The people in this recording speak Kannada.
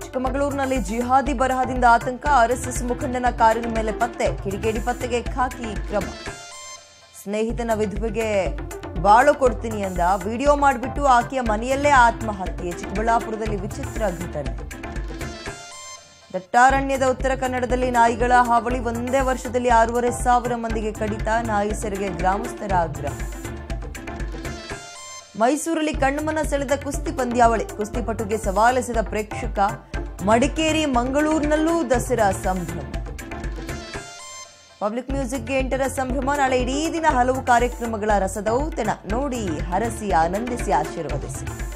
ಚಿಕ್ಕಮಗಳೂರಿನಲ್ಲಿ ಜಿಹಾದಿ ಬರಹದಿಂದ ಆತಂಕ ಆರ್ಎಸ್ಎಸ್ ಮುಖಂಡನ ಕಾರಿನ ಮೇಲೆ ಪತ್ತೆ ಕಿಡಿಗೇಡಿ ಪತ್ತೆಗೆ ಖಾಕಿ ಕ್ರಮ ಸ್ನೇಹಿತನ ವಿಧವೆಗೆ ಬಾಳು ಕೊಡ್ತೀನಿ ಅಂದ ವಿಡಿಯೋ ಮಾಡಿಬಿಟ್ಟು ಆಕೆಯ ಮನೆಯಲ್ಲೇ ಆತ್ಮಹತ್ಯೆ ಚಿಕ್ಕಬಳ್ಳಾಪುರದಲ್ಲಿ ವಿಚಿತ್ರ ಘಟನೆ ದಟ್ಟಾರಣ್ಯದ ಉತ್ತರ ಕನ್ನಡದಲ್ಲಿ ನಾಯಿಗಳ ಹಾವಳಿ ಒಂದೇ ವರ್ಷದಲ್ಲಿ ಆರೂವರೆ ಸಾವಿರ ಮಂದಿಗೆ ಕಡಿತ ನಾಯಿ ಸೆರೆಗೆ ಗ್ರಾಮಸ್ಥರ ಆಗ್ರಹ ಮೈಸೂರಲ್ಲಿ ಕಣ್ಮನ ಸೆಳೆದ ಕುಸ್ತಿ ಪಂದ್ಯಾವಳಿ ಕುಸ್ತಿಪಟುಗೆ ಸವಾಲೆಸೆದ ಪ್ರೇಕ್ಷಕ ಮಡಿಕೇರಿ ಮಂಗಳೂರಿನಲ್ಲೂ ದಸರಾ ಸಂಭ್ರಮ ಪಬ್ಲಿಕ್ ಮ್ಯೂಸಿಕ್ಗೆ ಎಂಟರ ಸಂಭ್ರಮ ನಾಳೆ ಇಡೀ ದಿನ ಹಲವು ಕಾರ್ಯಕ್ರಮಗಳ ರಸದೌತಣ ನೋಡಿ ಹರಸಿ ಆನಂದಿಸಿ ಆಶೀರ್ವದಿಸಿ